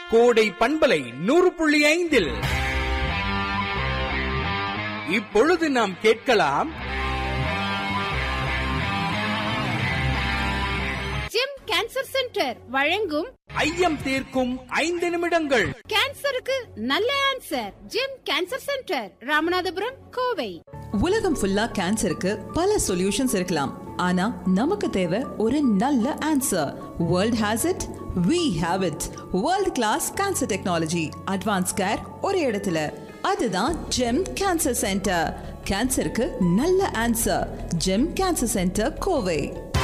கோடை பண்பலை நூறு புள்ளி ஐந்தில் இப்பொழுது நாம் கேட்கலாம் ஜெம் கேன்சர் சென்டர் வழங்கும் ஐயம் தீர்க்கும் ஐந்து நிமிடங்கள் கேன்சருக்கு நல்ல answer Gem cancer centre Ramanathapuram Kovai உலகம் ஃபுல்லா கேன்சருக்கு பல சொல்யூஷன்ஸ் இருக்கலாம் ஆனா நமக்கு தேவை ஒரு நல்ல answer world has it we have it world class cancer technology advance care ஒரு இடத்துல அதுதான் ஜெம் கேன்சர் சென்டர் கேன்சருக்கு நல்ல answer Gem cancer centre Kovai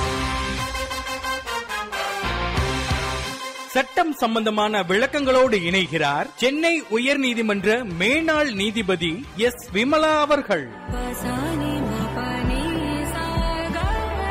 சட்டம் சம்பந்தமான விளக்கங்களோடு இணைகிறார் சென்னை உயர்நீதிமன்ற மேனாள் நீதிபதி எஸ் விமலா அவர்கள் பசானி மபனி சாகா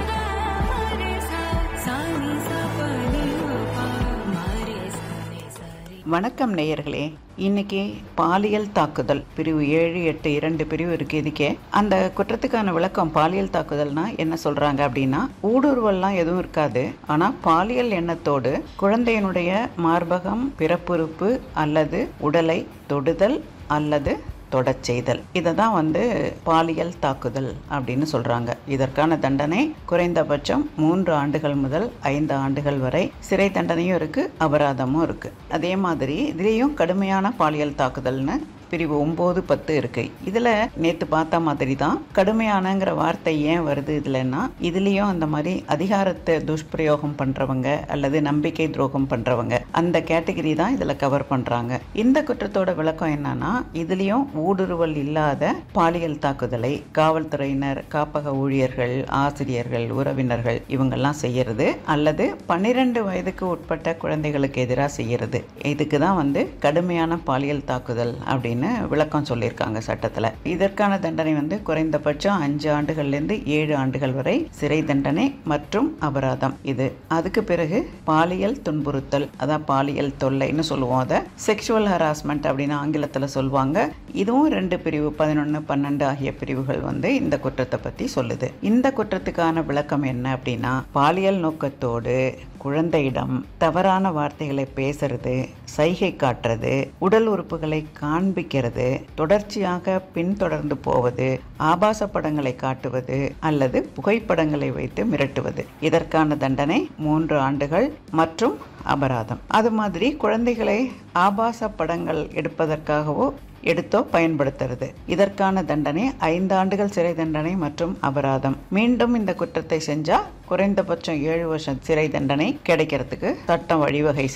மரி சா சானி சபனி மபா மரி சரி சரி வணக்கம் நேயர்களே இன்னைக்கு பாலியல் தாக்குதல் பிரிவு ஏழு எட்டு இரண்டு பிரிவு இருக்கு இதுக்கே அந்த குற்றத்துக்கான விளக்கம் பாலியல் தாக்குதல்னா என்ன சொல்றாங்க அப்படின்னா ஊடுருவல்லாம் எதுவும் இருக்காது ஆனா பாலியல் எண்ணத்தோடு குழந்தையினுடைய மார்பகம் பிறப்புறுப்பு அல்லது உடலை தொடுதல் அல்லது தொடச் செய்தல் இதை தான் வந்து பாலியல் தாக்குதல் அப்படின்னு சொல்றாங்க இதற்கான தண்டனை குறைந்தபட்சம் மூன்று ஆண்டுகள் முதல் ஐந்து ஆண்டுகள் வரை சிறை தண்டனையும் இருக்கு அபராதமும் இருக்கு அதே மாதிரி இதுலேயும் கடுமையான பாலியல் தாக்குதல்னு பிரிவு ஒம்பது பத்து இருக்கு இதுல நேத்து பார்த்த மாதிரி தான் கடுமையானங்கிற வார்த்தை ஏன் வருது இதுலன்னா இதுலயும் அந்த மாதிரி அதிகாரத்தை துஷ்பிரயோகம் பண்றவங்க அல்லது நம்பிக்கை துரோகம் பண்றவங்க அந்த கேட்டகரி தான் இதுல கவர் பண்றாங்க இந்த குற்றத்தோட விளக்கம் என்னன்னா இதுலயும் ஊடுருவல் இல்லாத பாலியல் தாக்குதலை காவல்துறையினர் காப்பக ஊழியர்கள் ஆசிரியர்கள் உறவினர்கள் இவங்கெல்லாம் செய்யறது அல்லது பன்னிரெண்டு வயதுக்கு உட்பட்ட குழந்தைகளுக்கு எதிராக செய்யறது இதுக்கு தான் வந்து கடுமையான பாலியல் தாக்குதல் அப்படின்னு விளக்கம் சொல்லியிருக்காங்க சட்டத்தில் இதற்கான தண்டனை வந்து குறைந்தபட்சம் அஞ்சு ஆண்டுகள்லேருந்து ஏழு ஆண்டுகள் வரை சிறை தண்டனை மற்றும் அபராதம் இது அதுக்கு பிறகு பாலியல் துன்புறுத்தல் அதான் பாலியல் தொல்லைன்னு சொல்லுவோம் அதை செக்ஷுவல் ஹராஸ்மெண்ட் அப்படின்னு ஆங்கிலத்தில் சொல்லுவாங்க இதுவும் ரெண்டு பிரிவு பதினொன்று பன்னெண்டு ஆகிய பிரிவுகள் வந்து இந்த குற்றத்தை பற்றி சொல்லுது இந்த குற்றத்துக்கான விளக்கம் என்ன அப்படின்னா பாலியல் நோக்கத்தோடு குழந்தையிடம் தவறான வார்த்தைகளை பேசுறது சைகை காட்டுறது உடல் உறுப்புகளை காண்பிக்கிறது தொடர்ச்சியாக பின்தொடர்ந்து போவது ஆபாச படங்களை காட்டுவது அல்லது புகைப்படங்களை வைத்து மிரட்டுவது இதற்கான தண்டனை மூன்று ஆண்டுகள் மற்றும் அபராதம் அது மாதிரி குழந்தைகளை ஆபாச படங்கள் எடுப்பதற்காகவோ எடுத்தோ பயன்படுத்துறது இதற்கான தண்டனை ஐந்து ஆண்டுகள் சிறை தண்டனை மற்றும் அபராதம் மீண்டும் இந்த குற்றத்தை செஞ்சா குறைந்தபட்சம் ஏழு வருஷம் சிறை தண்டனை கிடைக்கிறதுக்கு சட்டம் வழிவகை